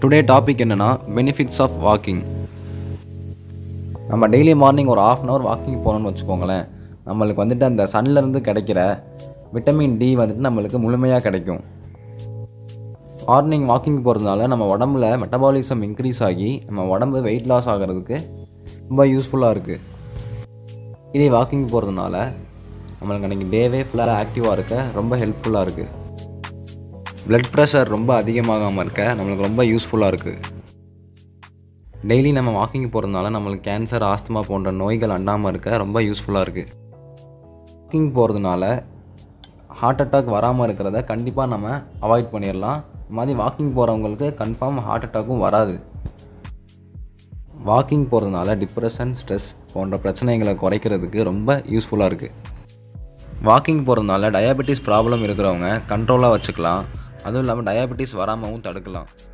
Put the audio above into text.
today topic என்னென்னா benefits of walking நம்ம daily morning ஒரு ஆஃப் அன் ஹவர் வாக்கிங் போனோம்னு வச்சுக்கோங்களேன் நம்மளுக்கு வந்துட்டு அந்த சன்லேருந்து கிடைக்கிற விட்டமின் டி வந்துட்டு நம்மளுக்கு முழுமையாக கிடைக்கும் மார்னிங் வாக்கிங் போகிறதுனால நம்ம உடம்புல மெட்டபாலிசம் இன்க்ரீஸ் ஆகி நம்ம உடம்பு வெயிட் லாஸ் ஆகிறதுக்கு ரொம்ப யூஸ்ஃபுல்லாக இருக்குது இதே வாக்கிங் போகிறதுனால நம்மளுக்கு அன்றைக்கி டேவே ஃபுல்லாக ஆக்டிவாக இருக்க ரொம்ப ஹெல்ப்ஃபுல்லாக இருக்குது blood ப்ரெஷர் ரொம்ப அதிகமாகாமல் இருக்க நம்மளுக்கு ரொம்ப யூஸ்ஃபுல்லாக இருக்குது டெய்லி நம்ம வாக்கிங் போகிறதுனால நம்மளுக்கு கேன்சர் ஆஸ்துமா போன்ற நோய்கள் அண்டாமல் இருக்க ரொம்ப யூஸ்ஃபுல்லாக இருக்குது வாக்கிங் போகிறதுனால ஹார்ட் அட்டாக் வராமல் இருக்கிறத கண்டிப்பாக நம்ம அவாய்ட் பண்ணிடலாம் இந்த மாதிரி வாக்கிங் போகிறவங்களுக்கு கன்ஃபார்ம் ஹார்ட் அட்டாக்கும் வராது வாக்கிங் போகிறதுனால டிப்ரெஷன் ஸ்ட்ரெஸ் போன்ற பிரச்சனைகளை குறைக்கிறதுக்கு ரொம்ப யூஸ்ஃபுல்லாக இருக்குது வாக்கிங் போகிறதுனால டயபெட்டிஸ் ப்ராப்ளம் இருக்கிறவங்க கண்ட்ரோலாக வச்சுக்கலாம் அதுவும் இல்லாமல் டயபெட்டிஸ் வராமவும் தடுக்கலாம்